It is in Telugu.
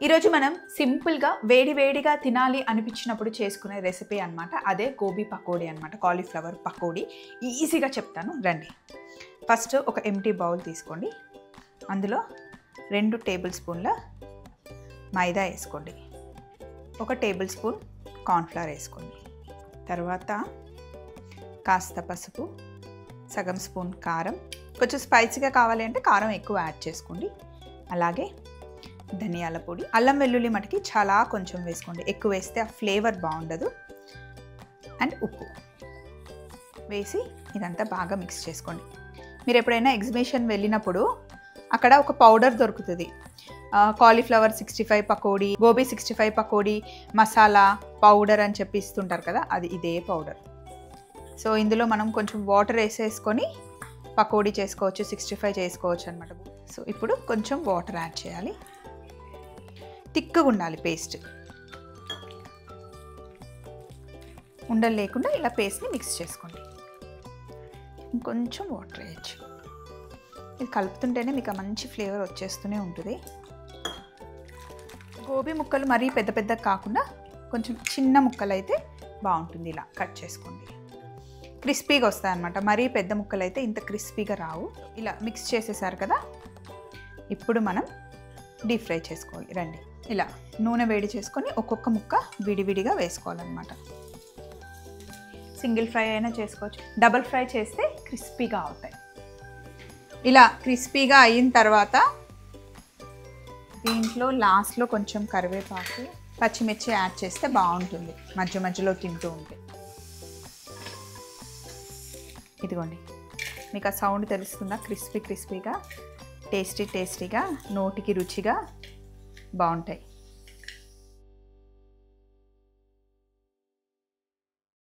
ఈరోజు మనం సింపుల్గా వేడి వేడిగా తినాలి అనిపించినప్పుడు చేసుకునే రెసిపీ అన్నమాట అదే గోబీ పకోడీ అన్నమాట కాలీఫ్లవర్ పకోడీ ఈజీగా చెప్తాను రండి ఫస్ట్ ఒక ఎంటీ బౌల్ తీసుకోండి అందులో రెండు టేబుల్ స్పూన్ల మైదా వేసుకోండి ఒక టేబుల్ స్పూన్ కార్న్ఫ్లవర్ వేసుకోండి తర్వాత కాస్త పసుపు సగం స్పూన్ కారం కొంచెం స్పైసీగా కావాలి అంటే కారం ఎక్కువ యాడ్ చేసుకోండి అలాగే ధనియాల పొడి అల్లం వెల్లుల్లి మటుకి చాలా కొంచెం వేసుకోండి ఎక్కువ వేస్తే ఆ ఫ్లేవర్ బాగుండదు అండ్ ఉప్పు వేసి ఇదంతా బాగా మిక్స్ చేసుకోండి మీరు ఎప్పుడైనా ఎగ్జిబిషన్ వెళ్ళినప్పుడు అక్కడ ఒక పౌడర్ దొరుకుతుంది cauliflower sixty five pakodi gobi sixty five pakodi masala powder అని చెప్పి ఇస్తుంటారు కదా అది ఇదే పౌడర్ సో ఇందులో మనం కొంచెం వాటర్ వేసేసుకొని పకోడీ చేసుకోవచ్చు సిక్స్టీ ఫైవ్ చేసుకోవచ్చు అనమాట సో ఇప్పుడు కొంచెం వాటర్ యాడ్ చేయాలి తిక్కుగా ఉండాలి పేస్ట్ ఉండలు లేకుండా ఇలా పేస్ట్ని మిక్స్ చేసుకోండి ఇంకొంచెం వాటర్ వేయచ్చు ఇది కలుపుతుంటేనే మీకు ఆ మంచి ఫ్లేవర్ వచ్చేస్తూనే ఉంటుంది గోబీ ముక్కలు మరీ పెద్ద పెద్ద కాకుండా కొంచెం చిన్న ముక్కలు అయితే బాగుంటుంది ఇలా కట్ చేసుకోండి క్రిస్పీగా వస్తాయి అనమాట మరీ పెద్ద ముక్కలు అయితే ఇంత క్రిస్పీగా రావు ఇలా మిక్స్ చేసేసారు కదా ఇప్పుడు మనం డీప్ ఫ్రై చేసుకోవాలి రండి ఇలా నూనె వేడి చేసుకొని ఒక్కొక్క ముక్క విడివిడిగా వేసుకోవాలన్నమాట సింగిల్ ఫ్రై అయినా చేసుకోవచ్చు డబల్ ఫ్రై చేస్తే క్రిస్పీగా అవుతాయి ఇలా క్రిస్పీగా అయిన తర్వాత దీంట్లో లాస్ట్లో కొంచెం కరివేపాకు పచ్చిమిర్చి యాడ్ చేస్తే బాగుంటుంది మధ్య మధ్యలో తింటూ ఉంటే ఇదిగోండి మీకు ఆ సౌండ్ తెలుస్తుందా క్రిస్పీ క్రిస్పీగా టేస్టీ టేస్టీగా నోటికి రుచిగా బాగుంటాయి